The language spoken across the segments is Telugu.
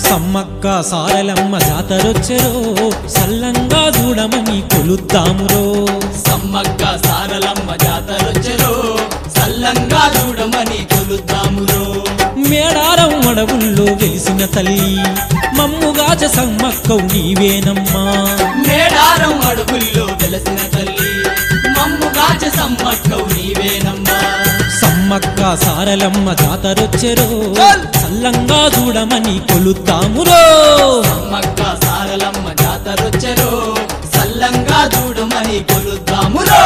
సమ్మక్క సారలమ్మ జాతరొచ్చెరో సల్లంగా చూడమని కొలుద్దామురో సమ్మక్క సారలమ్మ జాతరొచ్చరో సల్లంగా చూడమని కొలుద్దామురో మేడారం అడవుల్లో వెలిసిన తల్లి మమ్ముగాజ సమ్మక్కవు నీవేనమ్మా మేడారం అడుగుల్లో వెలసిన తల్లి మమ్ముగాచ సమ్మక్కవు నీవేనమ్మా సమ్మక్క సారలమ్మ జాతరొచ్చెరో సల్లంగా చూడమని కొలుద్దామురో సమ్మక్క సారలమ్మ జాతరొచ్చరో సల్లంగా చూడమని కొలుద్దామురో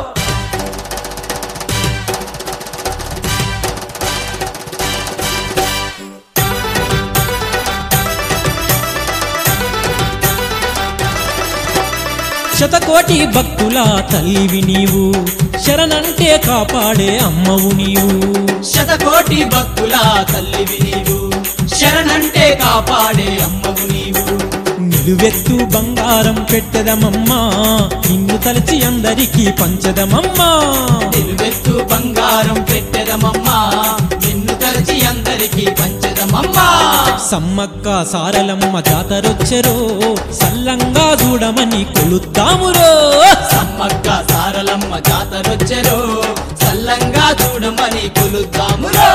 శతకోటి భక్తుల తల్లివి నీవు శరణంటే కాపాడే అమ్మవు నీవు శతకోటి భక్తుల తల్లివి నీవు శరణంటే కాపాడే అమ్మవు నీవు నిలువెత్తు బంగారం పెట్టదమమ్మా నిన్ను తలచి అందరికీ పంచదమమ్మా నిలువెత్తు బంగారం పెట్టెదమమ్మా నిన్ను తలచి అందరికీ పంచదమమ్మా సమ్మక్క సారలమ్మ జాతరొచ్చెరో సల్లంగా చూడమని కొలుద్దామురో సమ్మక్క సారలమ్మ జాతరొచ్చెరో సల్లంగా చూడమని కొలుద్దామురో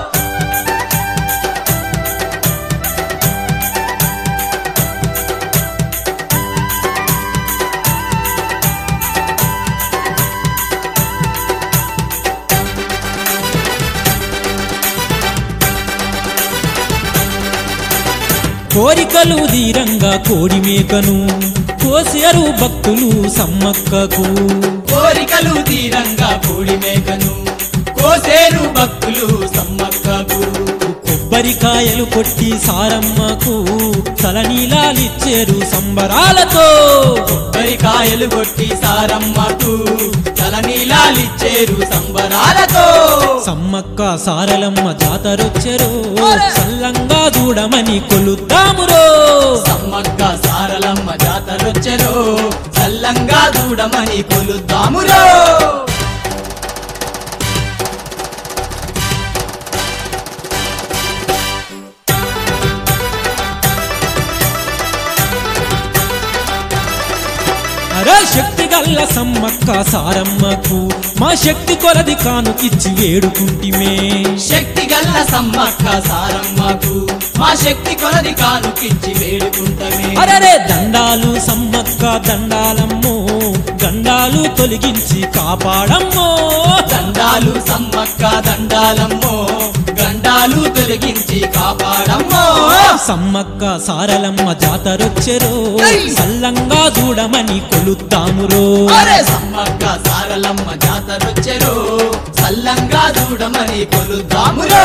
కోరికలు ధీరంగా కోడి మేకను కోసేరు భక్తులు సమ్మక్కకు కోరికలు తీరంగా కోడి మేకను కోసేరు భక్తులు సమ్మక్కకు కొబ్బరికాయలు కొట్టి సారమ్మకు తలనీలాలిచ్చేరు సంబరాలతో కొబ్బరికాయలు కొట్టి సారమ్మకు తలనీలాలిచ్చేరు సంబరాలతో సమ్మక్క సారలమ్మ జాతరొచ్చెరో సల్లంగా చూడమని కొలుద్దామురో సమ్మక్క సారలమ్మ జాతరొచ్చెరో చల్లంగా చూడమని కొలుద్దామురో అరే శక్తి గల్ల సమ్మక్క సారమ్మకు మా శక్తి కొలది కానుకిచ్చి వేడుకుంటిమే శక్తి గల్ల సమ్మక్క సారమ్మకు మా శక్తి కొలది కానుకిచ్చి వేడుకుంటమే అరరే దండాలు సమ్మక్క దండాలమ్మో గండాలు తొలగించి కాపాడమ్మో దండాలు సమ్మక్క దండాలమ్మో గండాలు తొలగించి కాపాడమ్మో సమ్మక్క సారలమ్మ జాతరొచ్చెరో సల్లంగా చూడమని కొలుద్దామురో అరే సమ్మక్క సారలమ్మ జాతరొచ్చెరో సల్లంగా చూడమని కొలుద్దామురో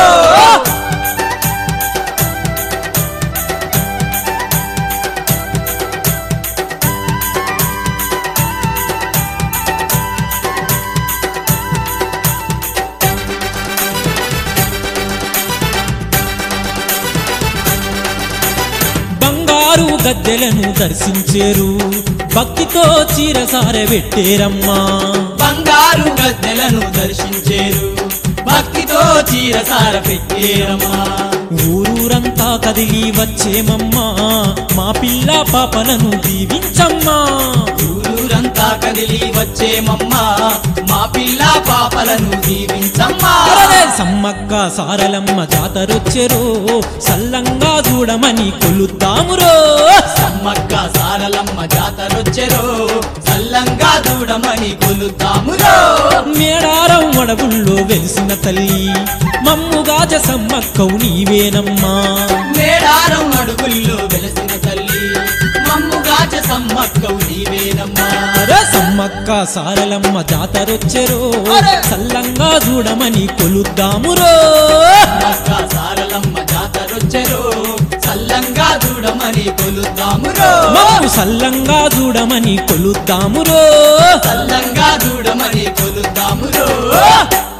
బంగారు గద్దెలను దర్శించేరు భక్తితో చీరసార పెట్టేరమ్మా బంగారు గద్దెలను దర్శించేరు భక్తితో చీరసార పెట్టేరమ్మా ఊరూరంతా కదిలి వచ్చేమమ్మా మా పిల్ల పాపలను దీవించమ్మా ఊరూరంతా కదిలి వచ్చేమమ్మా మా పిల్ల పాపలను దీవించమ్మా అరరే సమ్మక్క సారలమ్మ జాతరొచ్చెరో సల్లంగా చూడమని కొలుద్దామురో సమ్మక్క సారలమ్మ జాతరొచ్చెరో సల్లంగా చూడమని కొలుద్దామురో మేడారం అడవుల్లో వెలిసిన తల్లి మమ్ముగాజ సమ్మక్కవు నీవేనమ్మా మేడారం అడుగుల్లో వెలసిన తల్లి మమ్ముగాచ సమ్మక్కవు నీవేనమ్మా అరే సమ్మక్క సారలమ్మ జాతరొచ్చెరో సల్లంగా చూడమని కొలుద్దామురో సమ్మక్క సారలమ్మ జాతరొచ్చెరో సల్లంగా చూడమని కొలుద్దామురో మమ్ము సల్లంగా చూడమని కొలుద్దామురో సల్లంగా చూడమని కొలుద్దామురో